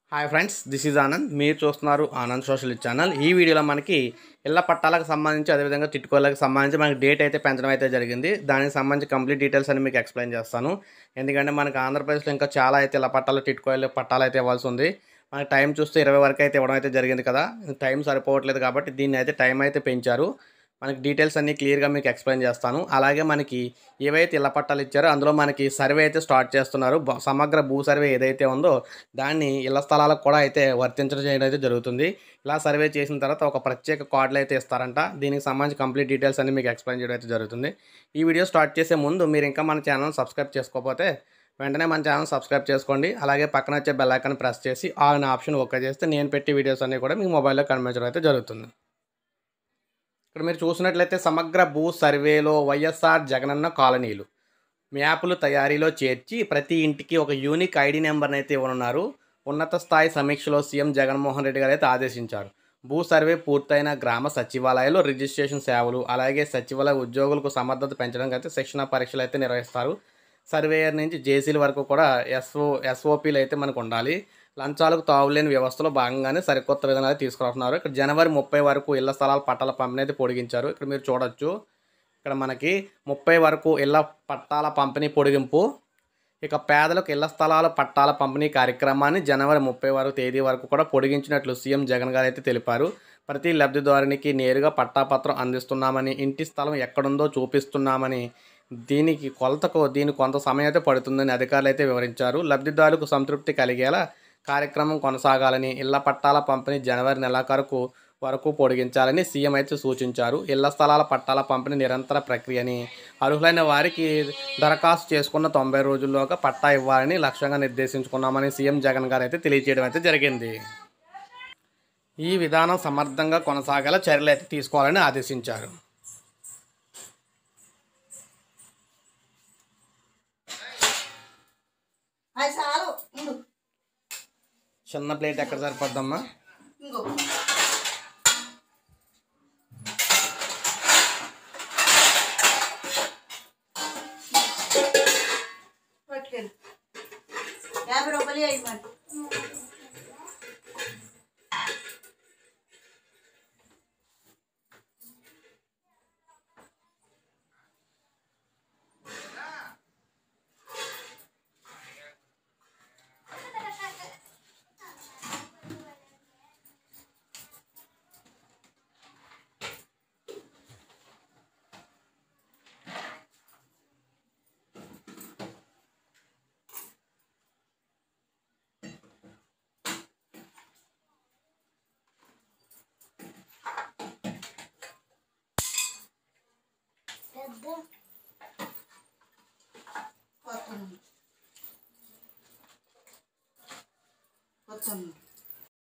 hi friends this is Anand మీరు చూస్తున్నారు Anand social channel ఈ వీడియోలో మనకి ఇళ్ల పట్టాలకు సంబంధించి అదేవిధంగా తిట్టుకోళ్ళకి సంబంధించి మనకి డేట్ అయితే పెంచడం అయితే జరిగింది దానికి సంబంధించి కంప్లీట్ డీటెయిల్స్ అని మీకు ఎక్స్ప్లెయిన్ చేస్తాను ఎందుకంటే మనకి ఆంధ్రప్రదేశ్లో ఇంకా చాలా అయితే ఇళ్ల పట్టాలు తిట్టుకోవాలి పట్టాలు అయితే ఇవ్వాల్సి ఉంది మనకి టైం చూస్తే ఇరవై వరకు అయితే ఇవ్వడం అయితే జరిగింది కదా టైం సరిపోవట్లేదు కాబట్టి దీన్ని అయితే టైం అయితే పెంచారు మనకి డీటెయిల్స్ అన్నీ క్లియర్గా మీకు ఎక్స్ప్లెయిన్ చేస్తాను అలాగే మనకి ఏవైతే ఇళ్ల పట్టాలు ఇచ్చారో అందులో మనకి సర్వే అయితే స్టార్ట్ చేస్తున్నారు బ- సమగ్ర భూ సర్వే ఏదైతే ఉందో దాన్ని ఇళ్ల స్థలాలకు కూడా అయితే వర్తించడం చేయడం అయితే జరుగుతుంది ఇలా సర్వే చేసిన తర్వాత ఒక ప్రత్యేక కార్డులు అయితే ఇస్తారంట దీనికి సంబంధించి కంప్లీట్ డీటెయిల్స్ అన్ని మీకు ఎక్స్ప్లెయిన్ చేయడం అయితే జరుగుతుంది ఈ వీడియో స్టార్ట్ చేసే ముందు మీరు ఇంకా మన ఛానల్ సబ్స్క్రైబ్ చేసుకోకపోతే వెంటనే మన ఛానల్ సబ్స్క్రైబ్ చేసుకోండి అలాగే పక్కన వచ్చే బెల్ ఐకాన్ ప్రెస్ చేసి ఆ అనే ఆప్షన్ ఓకే చేస్తే నేను పెట్టే వీడియోస్ అన్నీ కూడా మీ మొబైల్లో కనిపించడం అయితే జరుగుతుంది ఇక్కడ మీరు చూసినట్లయితే సమగ్ర భూ సర్వేలో వైఎస్ఆర్ జగనన్న కాలనీలు మ్యాపులు తయారీలో చేర్చి ప్రతి ఇంటికి ఒక యూనిక్ ఐడి నెంబర్ని అయితే ఇవ్వనున్నారు ఉన్నత స్థాయి సమీక్షలో సీఎం జగన్మోహన్ రెడ్డి గారు అయితే ఆదేశించారు భూ సర్వే పూర్తయిన గ్రామ సచివాలయాల్లో రిజిస్ట్రేషన్ సేవలు అలాగే సచివాలయ ఉద్యోగులకు సమర్థత పెంచడానికి అయితే శిక్షణ పరీక్షలు అయితే నిర్వహిస్తారు సర్వేయర్ నుంచి జేసీల వరకు కూడా ఎస్ఓ ఎస్ఓపీలు అయితే మనకు ఉండాలి లంచాలకు తావులేని వ్యవస్థలో భాగంగానే సరికొత్త విధానాలు తీసుకురాస్తున్నారు ఇక్కడ జనవరి ముప్పై వరకు ఇళ్ల స్థలాల పట్టాల పంపిణీ అయితే పొడిగించారు ఇక్కడ మీరు చూడొచ్చు ఇక్కడ మనకి ముప్పై వరకు ఇళ్ల పట్టాల పంపిణీ పొడిగింపు ఇక పేదలకు ఇళ్ల స్థలాల పట్టాల పంపిణీ కార్యక్రమాన్ని జనవరి ముప్పై వరకు తేదీ వరకు కూడా పొడిగించినట్లు సీఎం జగన్ గారు అయితే తెలిపారు ప్రతి లబ్ధిదారునికి నేరుగా పట్టాపత్రం అందిస్తున్నామని ఇంటి స్థలం ఎక్కడుందో చూపిస్తున్నామని దీనికి కొలతకు దీని కొంత సమయం అయితే పడుతుందని అధికారులు అయితే వివరించారు లబ్ధిదారులకు సంతృప్తి కలిగేలా కార్యక్రమం కొనసాగాలని ఇళ్ల పట్టాల పంపిణీ జనవరి నెలాఖరుకు వరకు పొడిగించాలని సీఎం అయితే సూచించారు ఇళ్ల స్థలాల పట్టాల పంపిణీ నిరంతర ప్రక్రియని అర్హులైన వారికి దరఖాస్తు చేసుకున్న తొంభై రోజుల్లోగా పట్టా ఇవ్వాలని లక్ష్యంగా నిర్దేశించుకున్నామని సీఎం జగన్ గారు అయితే తెలియజేయడం అయితే జరిగింది ఈ విధానం సమర్థంగా కొనసాగేలా చర్యలు అయితే తీసుకోవాలని ఆదేశించారు అది చాలు ఇందు చిన్న ప్లేట్ ఎక్కడ సరిపోద్దమ్మా ఇంకో పట్టుకెళ్ళి యాభై రూపాయలు అయ్యి మరి కొత్త కొత్త